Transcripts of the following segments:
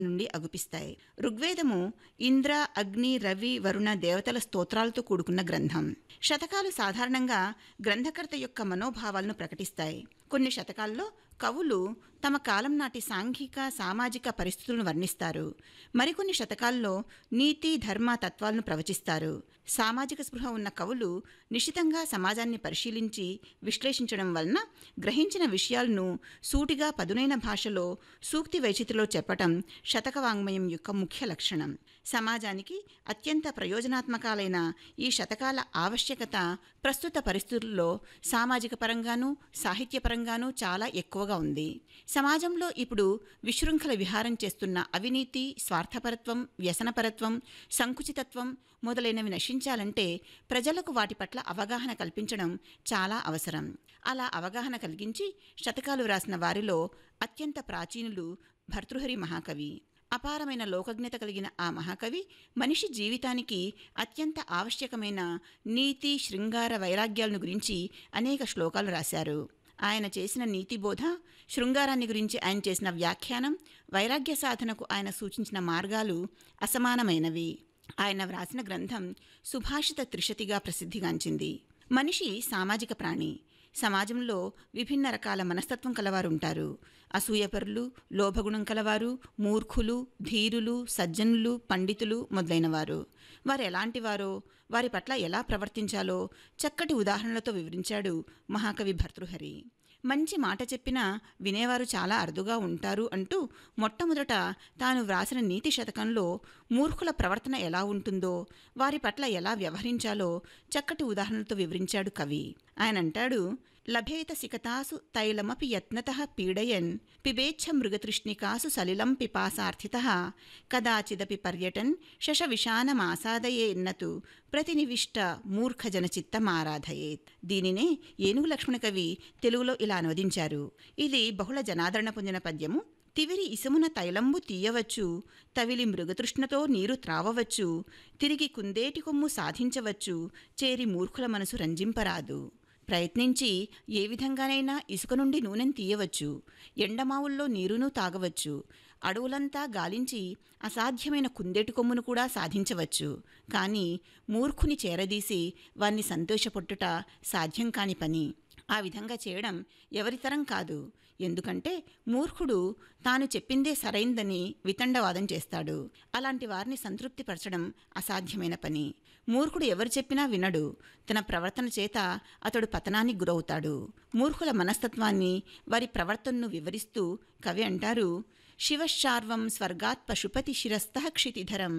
నుండి అగుపిస్తాయి ఋగ్వేదము ఇంద్ర అగ్ని రవి వరుణ దేవతల స్తోత్రాలతో కూడుకున్న గ్రంథం శతకాలు సాధారణంగా గ్రంథకర్త యొక్క మనోభావాలను ప్రకటిస్తాయి కొన్ని శతకాల్లో కవులు తమ కాలం నాటి సాంఘిక సామాజిక పరిస్థితులను వర్ణిస్తారు మరికొన్ని శతకాల్లో నీతి ధర్మ తత్వాలను ప్రవచిస్తారు సామాజిక స్పృహ ఉన్న కవులు నిశితంగా సమాజాన్ని పరిశీలించి విశ్లేషించడం వలన గ్రహించిన విషయాలను సూటిగా పదునైన భాషలో సూక్తి వైచిత్రిలో చెప్పటం శతక వాంగ్మయం యొక్క ముఖ్య లక్షణం సమాజానికి అత్యంత ప్రయోజనాత్మకాలైన ఈ శతకాల ఆవశ్యకత ప్రస్తుత పరిస్థితుల్లో సామాజిక పరంగానూ సాహిత్యపరంగానూ చాలా ఎక్కువగా ఉంది సమాజంలో ఇప్పుడు విశృంఖల విహారం చేస్తున్న అవినీతి స్వార్థపరత్వం వ్యసనపరత్వం సంకుచితత్వం మొదలైనవి నశించాలంటే ప్రజలకు వాటి పట్ల అవగాహన కల్పించడం చాలా అవసరం అలా అవగాహన కలిగించి శతకాలు వ్రాసిన వారిలో అత్యంత ప్రాచీనులు భర్తృహరి మహాకవి అపారమైన లోకజ్ఞత కలిగిన ఆ మహాకవి మనిషి జీవితానికి అత్యంత ఆవశ్యకమైన నీతి శృంగార వైరాగ్యాలను గురించి అనేక శ్లోకాలు రాశారు ఆయన చేసిన నీతి బోధ శృంగారాన్ని గురించి ఆయన చేసిన వ్యాఖ్యానం వైరాగ్య సాధనకు ఆయన సూచించిన మార్గాలు అసమానమైనవి ఆయన వ్రాసిన గ్రంథం సుభాషిత త్రిశతిగా ప్రసిద్ధిగాంచింది మనిషి సామాజిక ప్రాణి సమాజంలో విభిన్న రకాల మనస్తత్వం కలవారు ఉంటారు అసూయపరులు లోభగుణం కలవారు మూర్ఖులు ధీరులు సజ్జనులు పండితులు మొదలైనవారు వారు ఎలాంటివారో వారి పట్ల ఎలా ప్రవర్తించాలో చక్కటి ఉదాహరణలతో వివరించాడు మహాకవి భర్తృహరి మంచి మాట చెప్పినా వినేవారు చాలా అరుదుగా ఉంటారు అంటూ మొట్టమొదట తాను వ్రాసిన నీతి శతకంలో మూర్ఖుల ప్రవర్తన ఎలా ఉంటుందో వారి పట్ల ఎలా వ్యవహరించాలో చక్కటి ఉదాహరణలతో వివరించాడు కవి ఆయన అంటాడు లభేత సికతాసు తైలమపి యత్నత పీడయన్ పిబేచ్ఛ మృగతృష్ణికాసు సలిలం పిపాసార్థిత కదాచిదపి పర్యటన్ శశ విషానమాసాదయేన్నతు ప్రతినివిష్ట మూర్ఖజన చిత్తమారాధయేత్ దీనినే ఏనుగు లక్ష్మణ కవి తెలుగులో ఇలా అనువదించారు ఇది బహుళ జనాదరణ పొందిన పద్యము తివిరి ఇసుమున తైలంబు తీయవచ్చు తవిలి మృగతృష్ణతో నీరు త్రావవచ్చు తిరిగి కుందేటి కొమ్ము సాధించవచ్చు చేరి మూర్ఖుల మనసు రంజింపరాదు ప్రయత్నించి ఏ విధంగానైనా ఇసుక నుండి నూనెను తీయవచ్చు ఎండమావుల్లో నీరును తాగవచ్చు అడవులంతా గాలించి అసాధ్యమైన కుందేటి కొమ్మును కూడా సాధించవచ్చు కానీ మూర్ఖుని చేరదీసి వాణ్ణి సంతోషపొట్టుట సాధ్యం కాని పని ఆ విధంగా చేయడం ఎవరితరం కాదు ఎందుకంటే మూర్ఖుడు తాను చెప్పిందే సరైందని వితండవాదం చేస్తాడు అలాంటి వారిని సంతృప్తిపరచడం అసాధ్యమైన పని మూర్ఖుడు ఎవరు చెప్పినా వినడు తన ప్రవర్తన చేత అతడు పతనానికి గురవుతాడు మూర్ఖుల మనస్తత్వాన్ని వారి ప్రవర్తనను వివరిస్తూ కవి అంటారు శివశార్వం స్వర్గాత్ పశుపతి శిరస్థ క్షితిధరం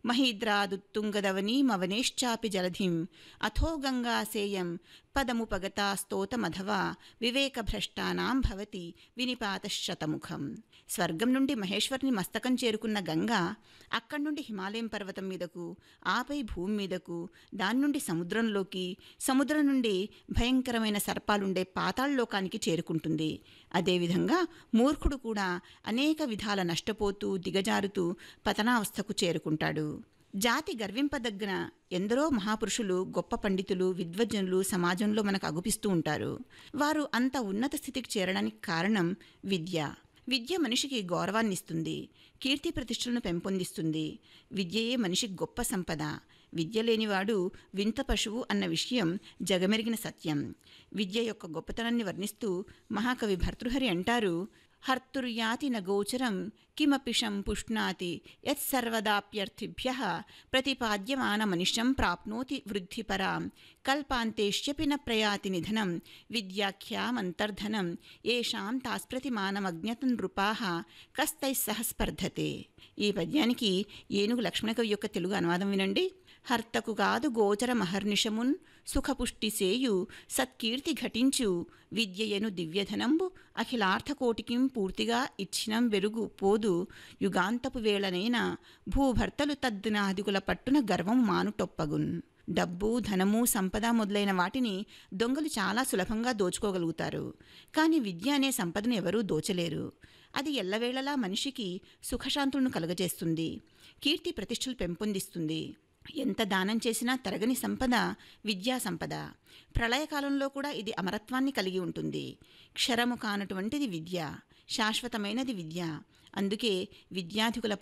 మహీద్రాదుత్తుంగదవనీమవనేశ్చాపి జలధిం అథో గంగాసేయం పదముపగతా స్తోతమధవా వివేకభ్రష్టానాం భవతి వినిపాతశతముఖం స్వర్గం నుండి మహేశ్వరుని మస్తకం చేరుకున్న గంగ అక్కడి నుండి హిమాలయం పర్వతం మీదకు ఆపై భూమి మీదకు దాని నుండి సముద్రంలోకి సముద్రం నుండి భయంకరమైన సర్పాలుండే పాతాళలోకానికి చేరుకుంటుంది అదేవిధంగా మూర్ఖుడు కూడా అనేక విధాల నష్టపోతూ దిగజారుతూ పతనావస్థకు చేరుకుంటాడు జాతి గర్వింపదగ్గిన ఎందరో మహాపురుషులు గొప్ప పండితులు విద్వజ్జనులు సమాజంలో మనకు అగుపిస్తూ ఉంటారు వారు అంత ఉన్నత స్థితికి చేరడానికి కారణం విద్య విద్య మనిషికి గౌరవాన్ని ఇస్తుంది కీర్తి ప్రతిష్టలను పెంపొందిస్తుంది విద్యయే మనిషికి గొప్ప సంపద విద్య లేనివాడు వింత పశువు అన్న విషయం జగమెరిగిన సత్యం విద్య యొక్క గొప్పతనాన్ని వర్ణిస్తూ మహాకవి భర్తృహరి అంటారు హర్తుర్యాతి న గోచరం కిమపిషం పుష్ణాతి యత్సర్వదాప్యర్థిభ్య ప్రతిపాద్యమానమనిషం ప్రాప్నోతి వృద్ధిపరాం కల్పాంతేష్యపి న ప్రయాతి నిధనం విద్యాఖ్యామంతర్ధనం ఏషాం తాస్ప్రతిమానమజ్ఞతం నృపా కస్తైः సహ స్పర్ధతే ఈ పద్యానికి ఏనుగు లక్ష్మణకవి యొక్క తెలుగు అనువాదం వినండి హర్తకు కాదు గోచర మహర్నిషమున్ సుఖపుష్టి సేయు సత్కీర్తి ఘటించు విద్యయను దివ్యధనంబు అఖిలార్థకోటికిం పూర్తిగా ఇచ్చినం వెలుగు పోదు యుగాంతపు వేళనైన భూభర్తలు తద్దినాదికుల పట్టున గర్వం మానుటొప్పగున్ డబ్బు ధనము సంపద మొదలైన వాటిని దొంగలు చాలా సులభంగా దోచుకోగలుగుతారు కానీ విద్య అనే సంపదను ఎవరూ దోచలేరు అది ఎల్లవేళలా మనిషికి సుఖశాంతులను కలుగజేస్తుంది కీర్తి ప్రతిష్టలు పెంపొందిస్తుంది ఎంత దానం చేసినా తరగని సంపద విద్యా సంపద ప్రళయకాలంలో కూడా ఇది అమరత్వాన్ని కలిగి ఉంటుంది క్షరము కానటువంటిది విద్య శాశ్వతమైనది విద్య అందుకే విద్యాధికుల